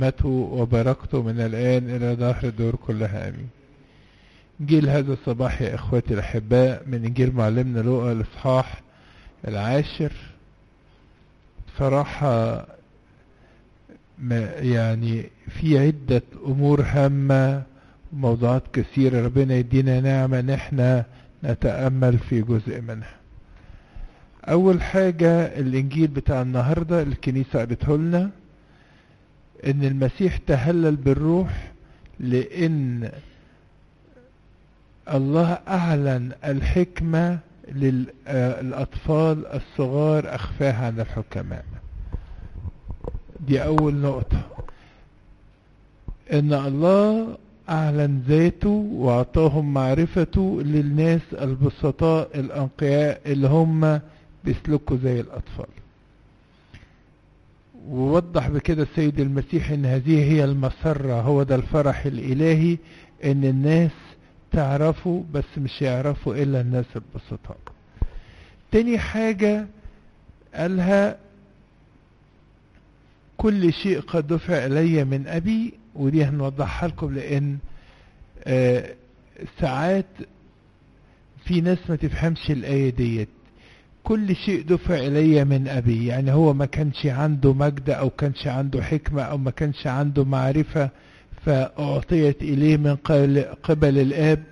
نعمته وبركته من الآن إلى ظهر الدور كلها آمين إنجيل هذا الصباح يا إخواتي الأحباء من إنجيل معلمنا لوقا الإصحاح العاشر صراحة ما يعني في عدة أمور هامة وموضوعات كثيرة ربنا يدينا نعمة إن احنا نتأمل في جزء منها أول حاجة الإنجيل بتاع النهاردة الكنيسة قالته لنا إن المسيح تهلل بالروح لأن الله أعلن الحكمة للأطفال الصغار أخفاها عن الحكماء دي أول نقطة إن الله أعلن ذاته وأعطاهم معرفته للناس البسطاء الأنقياء اللي هم بيسلكوا زي الأطفال ووضح بكده السيد المسيح ان هذه هي المسرة هو ده الفرح الالهي ان الناس تعرفوا بس مش يعرفوا الا الناس البسطاء تاني حاجة قالها كل شيء قد دفع الي من ابي ودي هنوضحها لكم لان آه ساعات في ناس ما تفهمش الايه ديت كل شيء دفع الي من ابي يعني هو ما كانش عنده مجد او كانش عنده حكمة او ما كانش عنده معرفة فاعطيت اليه من قبل الاب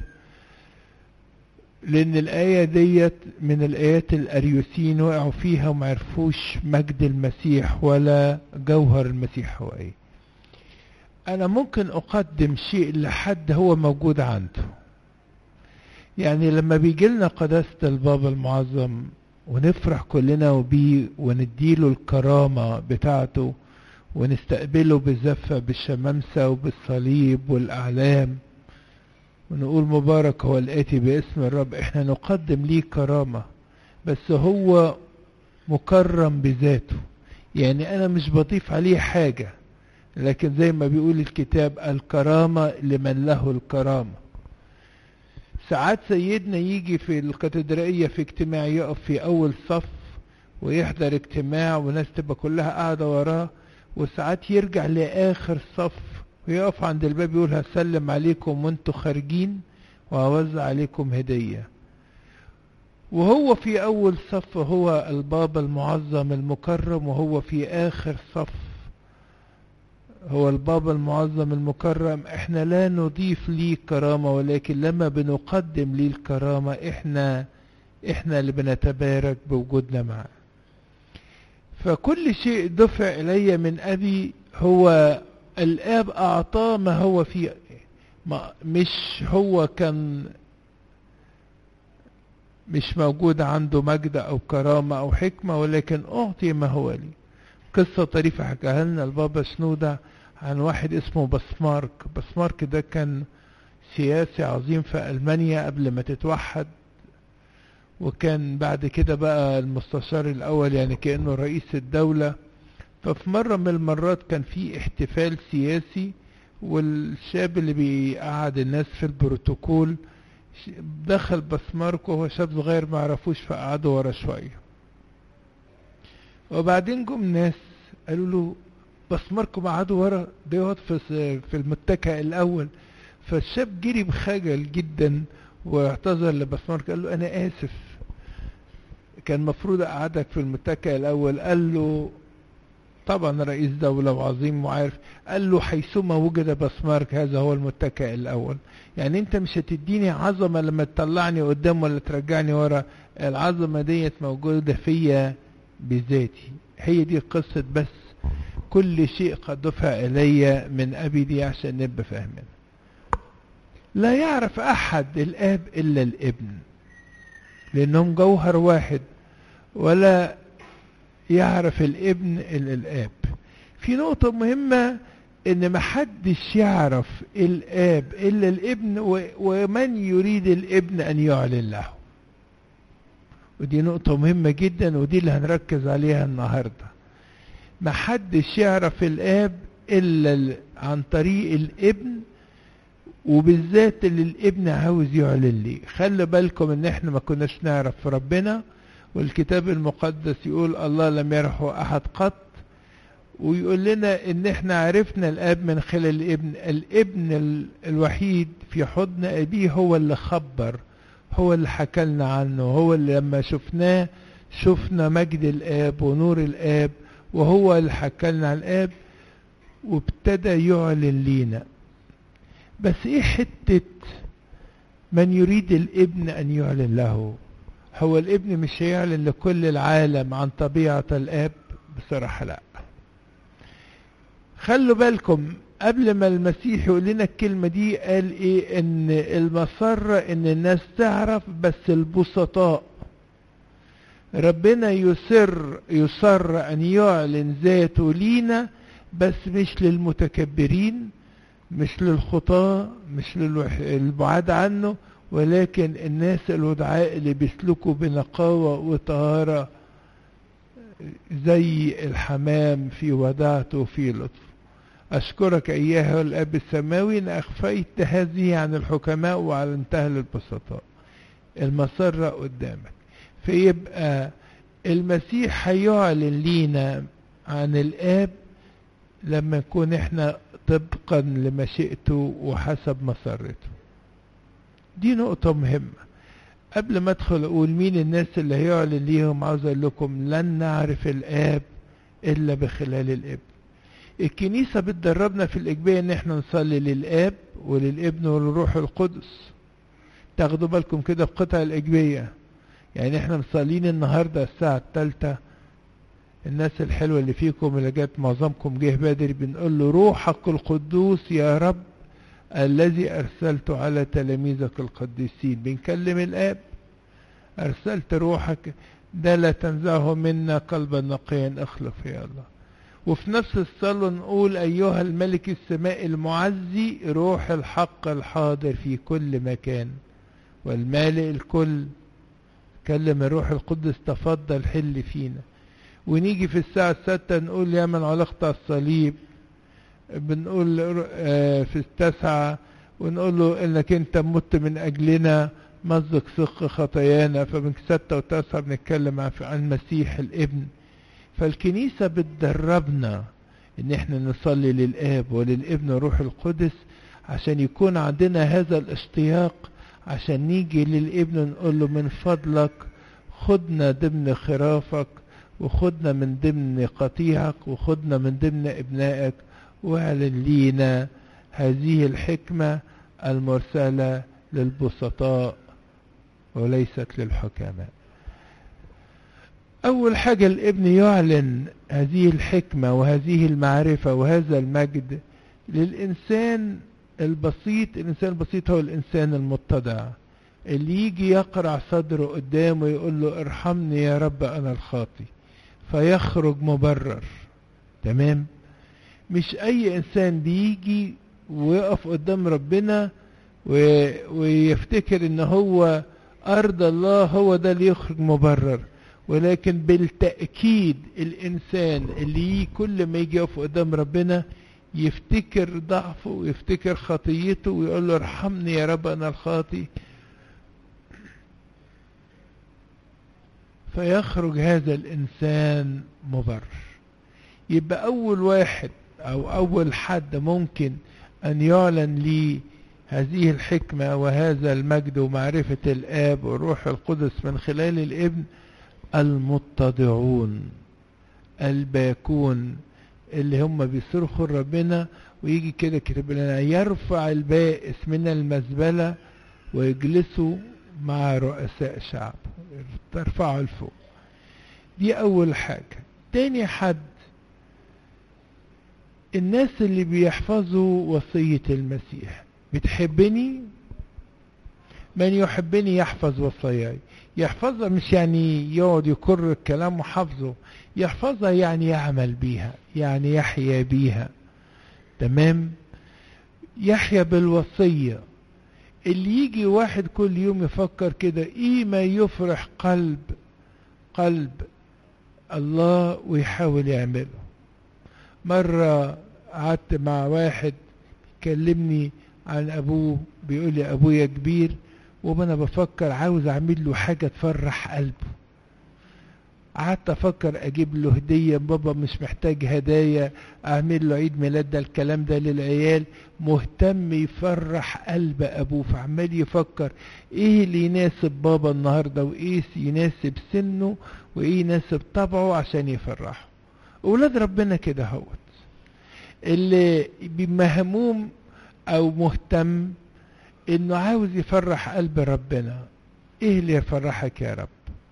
لان الاية ديت من الايات الاريوسين وقعوا فيها وما عرفوش مجد المسيح ولا جوهر المسيح هو ايه انا ممكن اقدم شيء لحد هو موجود عنده يعني لما بيجي لنا قداسة البابا المعظم ونفرح كلنا وبيه ونديله الكرامة بتاعته ونستقبله بالزفة بالشمامسة وبالصليب والأعلام ونقول مبارك هو الآتي باسم الرب احنا نقدم ليه كرامة بس هو مكرم بذاته يعني أنا مش بضيف عليه حاجة لكن زي ما بيقول الكتاب الكرامة لمن له الكرامة ساعات سيدنا يجي في الكاتدرائية في اجتماع يقف في أول صف ويحضر اجتماع وناس تبقى كلها قاعدة وراه وساعات يرجع لآخر صف ويقف عند الباب يقول هسلم عليكم وانتوا خارجين وهوزع عليكم هدية وهو في أول صف هو البابا المعظم المكرم وهو في آخر صف هو البابا المعظم المكرم احنا لا نضيف ليه كرامة ولكن لما بنقدم ليه الكرامة احنا احنا اللي بنتبارك بوجودنا معاه فكل شيء دفع الي من ابي هو الاب اعطاه ما هو فيه ما مش هو كان مش موجود عنده مجد او كرامة او حكمة ولكن اعطي ما هو لي قصة طريفة حكاها لنا البابا شنودة عن واحد اسمه بسمارك بسمارك ده كان سياسي عظيم في ألمانيا قبل ما تتوحد وكان بعد كده بقى المستشار الأول يعني كأنه رئيس الدولة ففي مرة من المرات كان في احتفال سياسي والشاب اللي بيقعد الناس في البروتوكول دخل بسمارك وهو شاب صغير ما عرفوش فقعدوا ورا شوية وبعدين جم ناس قالوا له بسماركم قعدوا ورا ده يقعد في في المتكئ الاول فالشاب جري بخجل جدا واعتذر لبسمارك قال له انا اسف كان المفروض اقعدك في المتكئ الاول قال له طبعا رئيس دولة وعظيم وعارف قال له حيثما وجد بسمارك هذا هو المتكئ الاول يعني انت مش هتديني عظمة لما تطلعني قدام ولا ترجعني ورا العظمة ديت موجودة فيا بذاتي هي دي قصة بس كل شيء قد دفع إلي من أبي دي عشان نبقى فاهمين لا يعرف أحد الآب إلا الابن لأنهم جوهر واحد ولا يعرف الابن إلا الآب في نقطة مهمة إن محدش يعرف الآب إلا الابن ومن يريد الابن أن يعلن له ودي نقطة مهمة جدا ودي اللي هنركز عليها النهارده محدش يعرف الاب الا عن طريق الابن وبالذات اللي الابن عاوز يعلن ليه خلي بالكم ان احنا ما كناش نعرف ربنا والكتاب المقدس يقول الله لم يرحه احد قط ويقول لنا ان احنا عرفنا الاب من خلال الابن الابن ال- الوحيد في حضن ابيه هو اللي خبر هو اللي حكى لنا عنه هو اللي لما شفناه شفنا مجد الاب ونور الاب وهو اللي حكى لنا عن الاب وابتدى يعلن لينا بس ايه حتة من يريد الابن ان يعلن له هو الابن مش هيعلن لكل العالم عن طبيعة الاب بصراحة لا خلوا بالكم قبل ما المسيح يقول لنا الكلمة دي قال ايه ان المسرة ان الناس تعرف بس البسطاء ربنا يسر يصر ان يعلن ذاته لينا بس مش للمتكبرين مش للخطاة مش للبعاد عنه ولكن الناس الودعاء اللي بيسلكوا بنقاوة وطهارة زي الحمام في ودعته في لطف أشكرك أيها الأب السماوي إن أخفيت هذه عن الحكماء وعلنتها للبسطاء المسرة قدامك فيبقى المسيح هيعلن لينا عن الآب لما نكون احنا طبقا لمشيئته وحسب مسرته دي نقطة مهمة قبل ما ادخل اقول مين الناس اللي هيعلن ليهم عاوز اقول لكم لن نعرف الاب الا بخلال الابن الكنيسة بتدربنا في الإجبية إن إحنا نصلي للآب وللابن وللروح القدس تاخدوا بالكم كده في قطع الإجبية يعني إحنا مصلين النهاردة الساعة الثالثة الناس الحلوة اللي فيكم اللي جت معظمكم جه بدري بنقول له روحك القدوس يا رب الذي أرسلته على تلاميذك القديسين بنكلم الآب أرسلت روحك ده لا تنزعه منا قلبا نقيا اخلق يا الله وفي نفس الصلاة نقول أيها الملك السماء المعزي روح الحق الحاضر في كل مكان والمالئ الكل كلم الروح القدس تفضل حل فينا ونيجي في الساعة الستة نقول يا من علقت على الصليب بنقول آه في التاسعة ونقول له انك انت مت من اجلنا مزق سق خطايانا فمن ستة وتسعة بنتكلم عن المسيح الابن فالكنيسة بتدربنا ان احنا نصلي للاب وللابن وروح القدس عشان يكون عندنا هذا الاشتياق عشان نيجي للابن نقول له من فضلك خدنا ضمن خرافك وخدنا من ضمن قطيعك وخدنا من ضمن ابنائك واعلن لينا هذه الحكمة المرسلة للبسطاء وليست للحكماء أول حاجة الابن يعلن هذه الحكمة وهذه المعرفة وهذا المجد للإنسان البسيط الإنسان البسيط هو الإنسان المتضع اللي يجي يقرع صدره قدامه يقول له ارحمني يا رب أنا الخاطي فيخرج مبرر تمام مش أي إنسان بيجي ويقف قدام ربنا ويفتكر إن هو أرض الله هو ده اللي يخرج مبرر ولكن بالتأكيد الإنسان اللي كل ما يجي يقف قدام ربنا يفتكر ضعفه ويفتكر خطيته ويقول له ارحمني يا رب أنا الخاطي فيخرج هذا الإنسان مبرر يبقى أول واحد أو أول حد ممكن أن يعلن لي هذه الحكمة وهذا المجد ومعرفة الآب والروح القدس من خلال الابن المتضعون الباكون اللي هم بيصرخوا لربنا ويجي كده كتب لنا يرفع البائس من المزبلة ويجلسوا مع رؤساء شعب ترفعوا لفوق دي أول حاجة تاني حد الناس اللي بيحفظوا وصية المسيح بتحبني من يحبني يحفظ وصاياي يحفظها مش يعني يقعد يكر الكلام وحفظه يحفظها يعني يعمل بيها يعني يحيا بيها تمام يحيا بالوصية اللي يجي واحد كل يوم يفكر كده ايه ما يفرح قلب قلب الله ويحاول يعمله مرة قعدت مع واحد كلمني عن ابوه بيقول لي ابويا كبير وانا بفكر عاوز اعمل له حاجه تفرح قلبه قعدت افكر اجيب له هديه بابا مش محتاج هدايا اعمل له عيد ميلاد ده الكلام ده للعيال مهتم يفرح قلب ابوه فعمال يفكر ايه اللي يناسب بابا النهارده وايه يناسب سنه وايه يناسب طبعه عشان يفرحه اولاد ربنا كده هوت اللي مهموم او مهتم انه عاوز يفرح قلب ربنا ايه اللي يفرحك يا رب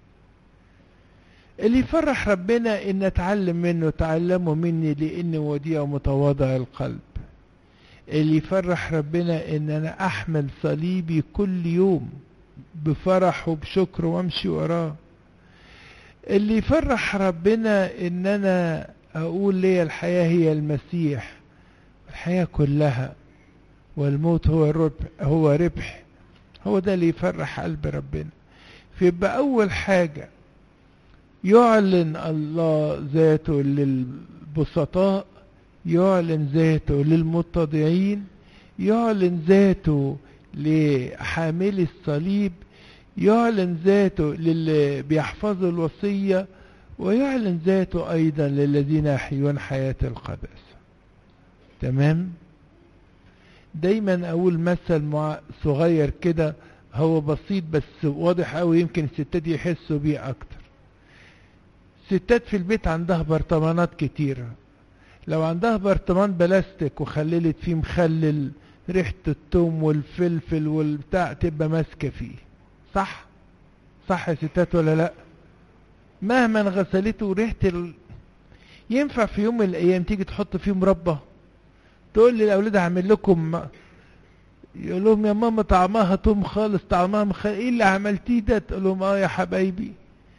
اللي يفرح ربنا ان اتعلم منه تعلموا مني لاني وديع ومتواضع القلب اللي يفرح ربنا ان انا احمل صليبي كل يوم بفرح وبشكر وامشي وراه اللي يفرح ربنا ان انا اقول لي الحياة هي المسيح الحياة كلها والموت هو الربح هو ربح هو ده اللي يفرح قلب ربنا فيبقى اول حاجة يعلن الله ذاته للبسطاء يعلن ذاته للمتضعين يعلن ذاته لحاملي الصليب يعلن ذاته للي بيحفظوا الوصية ويعلن ذاته أيضا للذين يحيون حياة القداسة تمام دايما أقول مثل مع صغير كده هو بسيط بس واضح أوي يمكن الستات يحسوا بيه أكتر ستات في البيت عندها برطمانات كتيرة لو عندها برطمان بلاستيك وخللت فيه مخلل ريحة التوم والفلفل والبتاع تبقى ماسكة فيه صح صح يا ستات ولا لا مهما غسلته ريحة ال... ينفع في يوم من الايام تيجي تحط فيه مربى تقول للاولاد هعمل لكم يقول لهم يا ماما طعمها توم خالص طعمها مخ... ايه اللي عملتيه ده تقول لهم اه يا حبايبي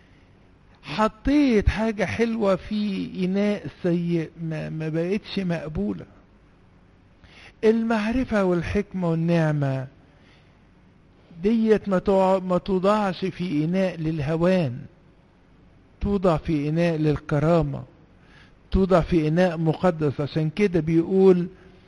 حطيت حاجة حلوة في إناء سيء ما, ما بقتش مقبولة المعرفة والحكمة والنعمة ديت ما ما توضعش في إناء للهوان توضع في إناء للكرامة توضع في إناء مقدس عشان كده بيقول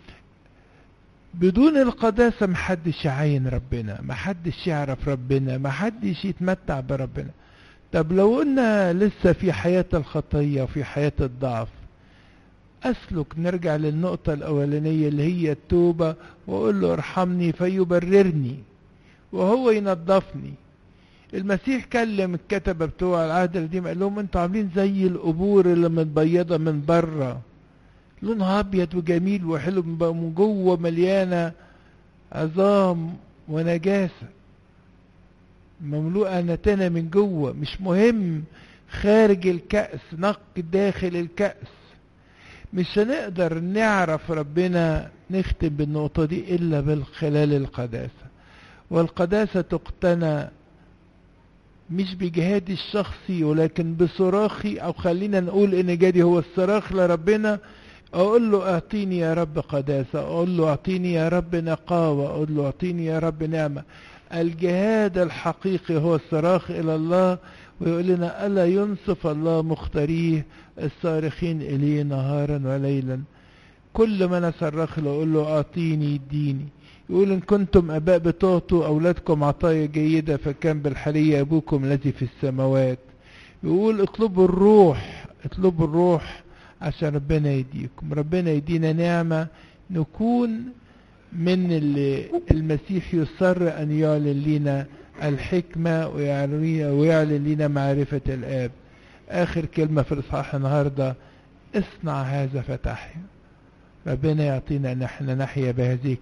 بدون القداسة محدش يعين ربنا محدش يعرف ربنا محدش يتمتع بربنا طب لو قلنا لسه في حياة الخطية وفي حياة الضعف أسلك نرجع للنقطة الأولانية اللي هي التوبة وأقول له ارحمني فيبررني وهو ينظفني المسيح كلم الكتبة بتوع العهد القديم قال لهم انتوا عاملين زي القبور اللي متبيضة من بره لونها أبيض وجميل وحلو من جوه مليانة عظام ونجاسة مملوءة نتنة من جوه مش مهم خارج الكأس نق داخل الكأس مش هنقدر نعرف ربنا نختم بالنقطة دي إلا بالخلال القداسة والقداسة تقتنى مش بجهادي الشخصي ولكن بصراخي أو خلينا نقول إن جادي هو الصراخ لربنا أقول له أعطيني يا رب قداسة أقول له أعطيني يا رب نقاوة أقول له أعطيني يا رب نعمة الجهاد الحقيقي هو الصراخ إلى الله ويقول لنا ألا ينصف الله مختاريه الصارخين إليه نهارا وليلا كل ما أنا صرخ له أقول له أعطيني اديني يقول إن كنتم أباء بتعطوا أولادكم عطايا جيدة فكان بالحرية أبوكم الذي في السماوات يقول اطلبوا الروح اطلبوا الروح عشان ربنا يديكم ربنا يدينا نعمة نكون من اللي المسيح يصر أن يعلن لنا الحكمة ويعلن لنا معرفة الآب آخر كلمة في الإصحاح النهاردة اصنع هذا فتحيا ربنا يعطينا أن احنا نحيا بهذه